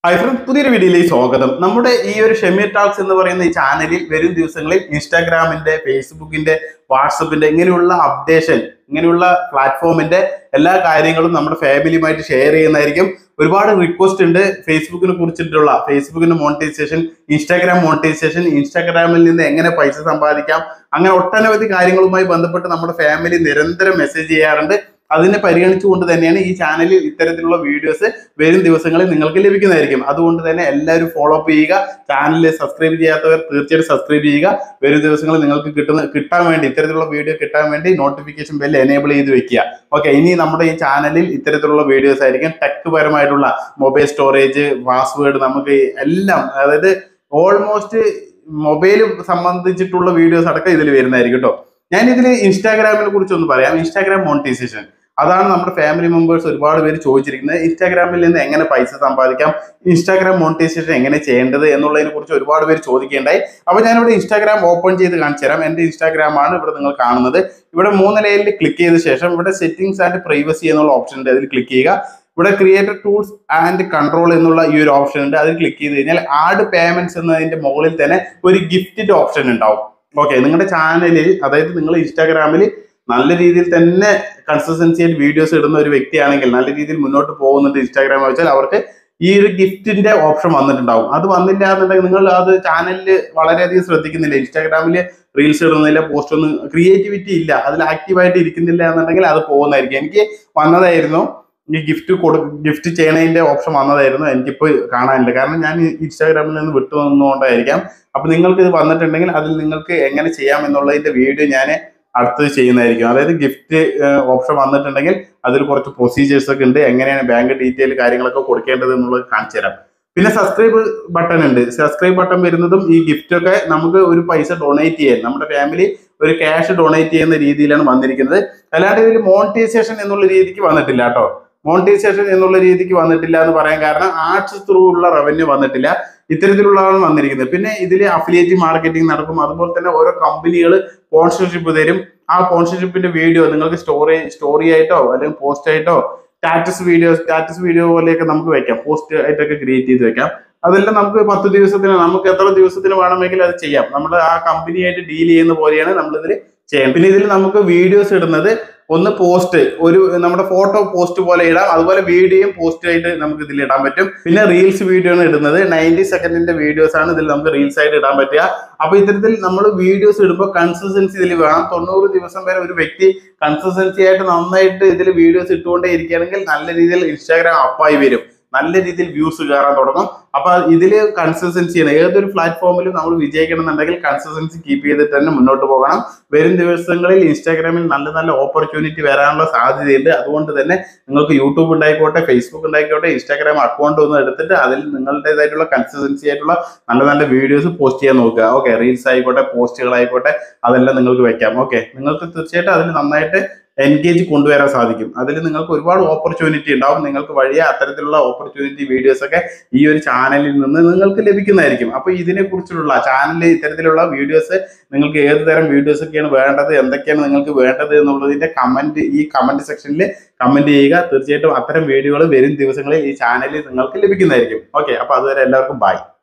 hi front പുതിയൊരു വീഡിയോയിലേക്ക് സ്വാഗതം നമ്മുടെ ഈ ഒരു ഷെമി ടാക്സ് എന്ന് പറയുന്ന ഈ ചാനലിൽ വരും ദിവസങ്ങളിൽ ഇൻസ്റ്റാഗ്രാമിന്റെ ഫേസ്ബുക്കിന്റെ വാട്സപ്പിന്റെ ഇങ്ങനെയുള്ള അപ്ഡേഷൻ ഇങ്ങനെയുള്ള പ്ലാറ്റ്ഫോമിന്റെ എല്ലാ കാര്യങ്ങളും നമ്മുടെ ഫാമിലിയുമായിട്ട് ഷെയർ ചെയ്യുന്നതായിരിക്കും ഒരുപാട് റിക്വസ്റ്റ് ഉണ്ട് ഫേസ്ബുക്കിനെ കുറിച്ചിട്ടുള്ള ഫേസ്ബുക്കിന്റെ മോണിറ്റൈസേഷൻ ഇൻസ്റ്റാഗ്രാം മോണിറ്റൈസേഷൻ ഇൻസ്റ്റാഗ്രാമിൽ നിന്ന് എങ്ങനെ പൈസ സമ്പാദിക്കാം അങ്ങനെ ഒട്ടനവധി കാര്യങ്ങളുമായി ബന്ധപ്പെട്ട് നമ്മുടെ ഫാമിലി നിരന്തരം മെസ്സേജ് ചെയ്യാറുണ്ട് അതിനെ പരിഗണിച്ചുകൊണ്ട് തന്നെയാണ് ഈ ചാനലിൽ ഇത്തരത്തിലുള്ള വീഡിയോസ് വരും ദിവസങ്ങളിൽ നിങ്ങൾക്ക് ലഭിക്കുന്നതായിരിക്കും അതുകൊണ്ട് തന്നെ എല്ലാവരും ഫോളോ അപ്പ് ചെയ്യുക ചാനൽ സബ്സ്ക്രൈബ് ചെയ്യാത്തവർ തീർച്ചയായിട്ടും സബ്സ്ക്രൈബ് ചെയ്യുക വരും ദിവസങ്ങളിൽ നിങ്ങൾക്ക് കിട്ടുന്ന കിട്ടാൻ വേണ്ടി ഇത്തരത്തിലുള്ള വീഡിയോ കിട്ടാൻ വേണ്ടി നോട്ടിഫിക്കേഷൻ ബെൽ എനേബിൾ ചെയ്ത് വെക്കുക ഓക്കെ ഇനി നമ്മുടെ ഈ ചാനലിൽ ഇത്തരത്തിലുള്ള വീഡിയോസ് ആയിരിക്കും ടെക് പരമായിട്ടുള്ള മൊബൈൽ സ്റ്റോറേജ് പാസ്വേഡ് നമുക്ക് എല്ലാം അതായത് ഓൾമോസ്റ്റ് മൊബൈൽ സംബന്ധിച്ചിട്ടുള്ള വീഡിയോസ് അടക്കം ഇതിൽ വരുന്നതായിരിക്കും കേട്ടോ ഞാൻ ഇതിൽ ഇൻസ്റ്റാഗ്രാമിനെ കുറിച്ച് ഒന്ന് പറയാം ഇൻസ്റ്റാഗ്രാം മോണിറ്റൈസേഷൻ അതാണ് നമ്മുടെ ഫാമിലി മെമ്പേഴ്സ് ഒരുപാട് പേര് ചോദിച്ചിരിക്കുന്നത് ഇൻസ്റ്റാഗ്രാമിൽ നിന്ന് എങ്ങനെ പൈസ സമ്പാദിക്കാം ഇൻസ്റ്റാഗ്രാം മോണിറ്റൈസേഷൻ എങ്ങനെ ചെയ്യേണ്ടത് എന്നുള്ളതിനെ കുറിച്ച് ഒരുപാട് പേര് ചോദിക്കേണ്ടായി അപ്പോൾ ഞാനിവിടെ ഇൻസ്റ്റാഗ്രാം ഓപ്പൺ ചെയ്ത് കാണിച്ചു തരാം എൻ്റെ ഇൻസ്റ്റാഗ്രാം ആണ് ഇവിടെ നിങ്ങൾ കാണുന്നത് ഇവിടെ മൂന്ന് ലൈനിൽ ക്ലിക്ക് ചെയ്ത ശേഷം ഇവിടെ സെറ്റിംഗ്സ് ആൻഡ് പ്രൈവസി എന്നുള്ള ഓപ്ഷൻ ഉണ്ട് അതിൽ ക്ലിക്ക് ചെയ്യുക ഇവിടെ ക്രിയേറ്റർ ടൂൾസ് ആൻഡ് കൺട്രോൾ എന്നുള്ള ഈ ഒരു ഓപ്ഷൻ ഉണ്ട് അതിൽ ക്ലിക്ക് ചെയ്ത് കഴിഞ്ഞാൽ ആഡ് പേയ്മെന്റ്സ് എന്നതിന്റെ മുകളിൽ തന്നെ ഒരു ഗിഫ്റ്റിന്റെ ഓപ്ഷൻ ഉണ്ടാവും ഓക്കെ നിങ്ങളുടെ ചാനലിൽ അതായത് നിങ്ങൾ ഇൻസ്റ്റാഗ്രാമിൽ നല്ല രീതിയിൽ തന്നെ കൺസിസ്റ്റൻസിയിൽ വീഡിയോസ് ഇടുന്ന ഒരു വ്യക്തിയാണെങ്കിൽ നല്ല രീതിയിൽ മുന്നോട്ട് പോകുന്നുണ്ട് ഇൻസ്റ്റാഗ്രാം വെച്ചാൽ അവർക്ക് ഈ ഒരു ഗിഫ്റ്റിന്റെ ഓപ്ഷൻ വന്നിട്ടുണ്ടാവും അത് വന്നില്ല എന്നുണ്ടെങ്കിൽ നിങ്ങൾ അത് ചാനലിൽ വളരെയധികം ശ്രദ്ധിക്കുന്നില്ല ഇൻസ്റ്റാഗ്രാമിൽ റീൽസ് ഇടുന്നില്ല പോസ്റ്റ് ഒന്നും ക്രിയേറ്റിവിറ്റി ഇല്ല അതിൽ ആക്റ്റീവായിട്ട് ഇരിക്കുന്നില്ല എന്നുണ്ടെങ്കിൽ അത് പോകുന്നതായിരിക്കും എനിക്ക് വന്നതായിരുന്നു ഈ ഗിഫ്റ്റ് കൊടു ഗിഫ്റ്റ് ചെയ്യണതിന്റെ ഓപ്ഷൻ വന്നതായിരുന്നു എനിക്കിപ്പോൾ കാണാനില്ല കാരണം ഞാൻ ഇൻസ്റ്റാഗ്രാമിൽ നിന്ന് വിട്ടു നിന്നുകൊണ്ടായിരിക്കാം അപ്പൊ നിങ്ങൾക്ക് ഇത് വന്നിട്ടുണ്ടെങ്കിൽ അതിൽ നിങ്ങൾക്ക് എങ്ങനെ ചെയ്യാം എന്നുള്ളതിന്റെ വീഡിയോ ഞാൻ അടുത്തത് ചെയ്യുന്നതായിരിക്കും അതായത് ഗിഫ്റ്റ് ഓപ്ഷൻ വന്നിട്ടുണ്ടെങ്കിൽ അതിൽ കുറച്ച് പ്രൊസീജിയേഴ്സ് ഒക്കെ ഉണ്ട് എങ്ങനെയാണ് ബാങ്ക് ഡീറ്റെയിൽ കാര്യങ്ങളൊക്കെ കൊടുക്കേണ്ടത് എന്നുള്ളത് കാണിച്ചു തരാം പിന്നെ സബ്സ്ക്രൈബ് ബട്ടൺ ഉണ്ട് സബ്സ്ക്രൈബ് ബട്ടൺ വരുന്നതും ഈ ഗിഫ്റ്റ് ഒക്കെ നമുക്ക് ഒരു പൈസ ഡൊണേറ്റ് ചെയ്യാൻ നമ്മുടെ ഫാമിലി ഒരു ക്യാഷ് ഡൊണേറ്റ് ചെയ്യുന്ന രീതിയിലാണ് വന്നിരിക്കുന്നത് അല്ലാണ്ട് ഇതിൽ മോണിറ്റൈസേഷൻ എന്നുള്ള രീതിക്ക് വന്നിട്ടില്ല കേട്ടോ മോണിറ്റൈസേഷൻ എന്നുള്ള രീതിക്ക് വന്നിട്ടില്ല എന്ന് പറയാൻ കാരണം ആർട്സ് ത്രൂ ഉള്ള റവന്യൂ വന്നിട്ടില്ല ഇത്തരത്തിലുള്ളതാണ് വന്നിരിക്കുന്നത് പിന്നെ ഇതിൽ അഫിലിയേറ്റ് മാർക്കറ്റിംഗ് നടക്കും അതുപോലെ തന്നെ ഓരോ കമ്പനികൾ സ്പോൺസർഷിപ്പ് തരും ആ സ്പോൺസർഷിപ്പിന്റെ വീഡിയോ നിങ്ങൾക്ക് സ്റ്റോറി സ്റ്റോറി ആയിട്ടോ അല്ലെങ്കിൽ പോസ്റ്റ് ആയിട്ടോ സ്റ്റാറ്റസ് വീഡിയോ സ്റ്റാറ്റസ് വീഡിയോ പോലെയൊക്കെ നമുക്ക് വെക്കാം പോസ്റ്റ് ആയിട്ടൊക്കെ ക്രിയേറ്റ് ചെയ്ത് വെക്കാം അതെല്ലാം നമുക്ക് പത്ത് ദിവസത്തിന് നമുക്ക് എത്ര ദിവസത്തിന് വേണമെങ്കിൽ അത് ചെയ്യാം നമ്മൾ ആ കമ്പനിയായിട്ട് ഡീൽ ചെയ്യുന്ന പോലെയാണ് നമ്മളിതിൽ ചെയ്യാം പിന്നെ ഇതിൽ നമുക്ക് വീഡിയോസ് ഇടുന്നത് ഒന്ന് പോസ്റ്റ് ഒരു നമ്മുടെ ഫോട്ടോ പോസ്റ്റ് പോലെ ഇടാം അതുപോലെ വീഡിയോയും പോസ്റ്റ് ആയിട്ട് നമുക്ക് ഇതിൽ ഇടാൻ പറ്റും പിന്നെ റീൽസ് വീഡിയോ ആണ് ഇടുന്നത് നയൻറ്റി സെക്കൻഡിന്റെ വീഡിയോസ് ആണ് ഇതിൽ നമുക്ക് റീൽസ് ആയിട്ട് ഇടാൻ പറ്റുക അപ്പൊ ഇത്തരത്തിൽ നമ്മൾ വീഡിയോസ് ഇടുമ്പോൾ കൺസിസ്റ്റൻസി ഇതിൽ വേണം തൊണ്ണൂറ് ദിവസം വരെ ഒരു വ്യക്തി കൺസിസ്റ്റൻസി ആയിട്ട് നന്നായിട്ട് ഇതിൽ വീഡിയോസ് ഇട്ടുകൊണ്ടേ ഇരിക്കുകയാണെങ്കിൽ നല്ല രീതിയിൽ ഇൻസ്റ്റാഗ്രാം അപ്പായി വരും നല്ല രീതിയിൽ വ്യൂസ് കയറാൻ തുടങ്ങും അപ്പൊ ഇതിൽ കൺസിസ്റ്റൻസി ആണ് ഏതൊരു പ്ലാറ്റ്ഫോമിലും നമ്മൾ വിജയിക്കണം എന്നുണ്ടെങ്കിൽ കൺസിസ്റ്റൻസി കീപ്പ് ചെയ്തിട്ട് തന്നെ മുന്നോട്ട് പോകണം വരും ദിവസങ്ങളിൽ ഇൻസ്റ്റാഗ്രാമിൽ നല്ല നല്ല ഓപ്പർച്യൂണിറ്റി വരാനുള്ള സാധ്യതയുണ്ട് അതുകൊണ്ട് തന്നെ നിങ്ങൾക്ക് യൂട്യൂബ് ഉണ്ടായിക്കോട്ടെ ഫേസ്ബുക്ക് ഉണ്ടായിക്കോട്ടെ ഇൻസ്റ്റാഗ്രാം അക്കൗണ്ട് ഒന്ന് എടുത്തിട്ട് അതിൽ നിങ്ങളുടേതായിട്ടുള്ള കൺസിസ്റ്റൻസി ആയിട്ടുള്ള നല്ല നല്ല വീഡിയോസ് പോസ്റ്റ് ചെയ്യാൻ നോക്കുക ഓക്കെ റീൽസ് ആയിക്കോട്ടെ പോസ്റ്റുകൾ ആയിക്കോട്ടെ അതെല്ലാം നിങ്ങൾക്ക് വെക്കാം ഓക്കെ നിങ്ങൾക്ക് തീർച്ചയായിട്ടും അതിൽ നന്നായിട്ട് എൻഗേജ് കൊണ്ടുവരാൻ സാധിക്കും അതിൽ നിങ്ങൾക്ക് ഒരുപാട് ഓപ്പർച്യൂണിറ്റി ഉണ്ടാവും നിങ്ങൾക്ക് വഴിയെ അത്തരത്തിലുള്ള ഓപ്പർച്യൂണിറ്റി വീഡിയോസ് ഒക്കെ ഈ ഒരു ചാനലിൽ നിന്ന് നിങ്ങൾക്ക് ലഭിക്കുന്നതായിരിക്കും അപ്പൊ ഇതിനെ കുറിച്ചുള്ള ചാനലിൽ ഇത്തരത്തിലുള്ള വീഡിയോസ് നിങ്ങൾക്ക് ഏത് തരം വീഡിയോസ് ഒക്കെയാണ് വേണ്ടത് എന്തൊക്കെയാണ് നിങ്ങൾക്ക് വേണ്ടത് എന്നുള്ളതിന്റെ കമന്റ് ഈ കമന്റ് സെക്ഷനിൽ കമന്റ് ചെയ്യുക തീർച്ചയായിട്ടും അത്തരം വീഡിയോകൾ വരും ദിവസങ്ങളിൽ ഈ ചാനലിൽ നിങ്ങൾക്ക് ലഭിക്കുന്നതായിരിക്കും ഓക്കെ അപ്പൊ അതുവരെ എല്ലാവർക്കും ബൈ